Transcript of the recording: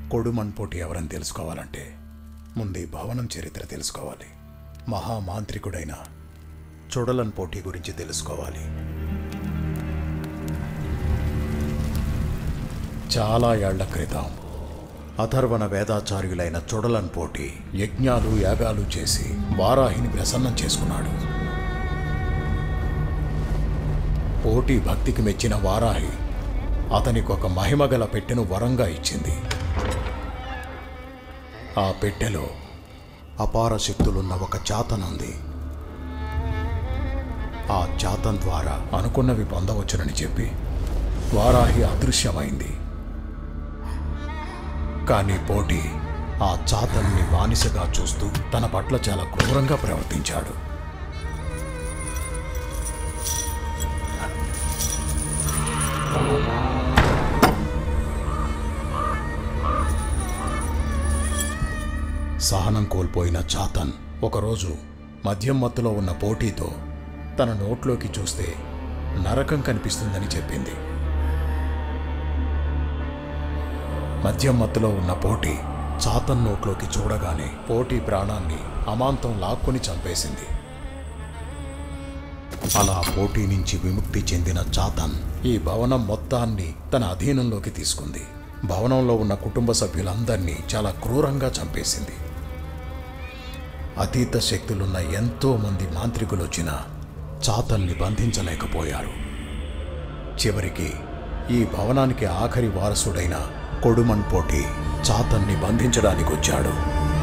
కొడుమన్పోటి ఎవరని తెలుసుకోవాలంటే ముందు ఈ భవనం చరిత్ర తెలుసుకోవాలి మహామాంత్రికుడైన చుడలన్ పోటీ గురించి తెలుసుకోవాలి చాలా ఏళ్ల క్రితం అథర్వణ వేదాచార్యులైన చుడలన్ పోటీ యజ్ఞాలు యాగాలు చేసి వారాహిని ప్రసన్నం చేసుకున్నాడు పోటీ భక్తికి మెచ్చిన వారాహి అతనికి ఒక మహిమగల పెట్టెను వరంగా ఇచ్చింది ఆ పెట్టెలో అపార శక్తులున్న ఒక చాతనుంది ఆ చాతం ద్వారా అనుకున్నవి పొందవచ్చునని చెప్పి వారాహి అదృశ్యమైంది కానీ పోటీ ఆ చాతన్ని బానిసగా చూస్తూ తన పట్ల చాలా క్రూరంగా ప్రవర్తించాడు సహనం కోల్పోయిన చాతన్ ఒకరోజు మద్యం మత్తులో ఉన్న పోటీతో తన నోట్లోకి చూస్తే నరకం కనిపిస్తుందని చెప్పింది మద్యం మత్తులో ఉన్న పోటీ చాతన్ నోట్లోకి చూడగానే పోటీ ప్రాణాన్ని అమాంతం లాక్కొని చంపేసింది అలా పోటీ నుంచి విముక్తి చెందిన చాతన్ ఈ భవనం మొత్తాన్ని తన అధీనంలోకి తీసుకుంది భవనంలో ఉన్న కుటుంబ సభ్యులందరినీ చాలా క్రూరంగా చంపేసింది అతీత శక్తులున్న ఎంతో మంది మాంత్రికులు వచ్చినా చాతల్ని బంధించలేకపోయారు చివరికి ఈ భవనానికి ఆఖరి వారసుడైన కొడుమన్ పోటీ చాతన్ని బంధించడానికి వచ్చాడు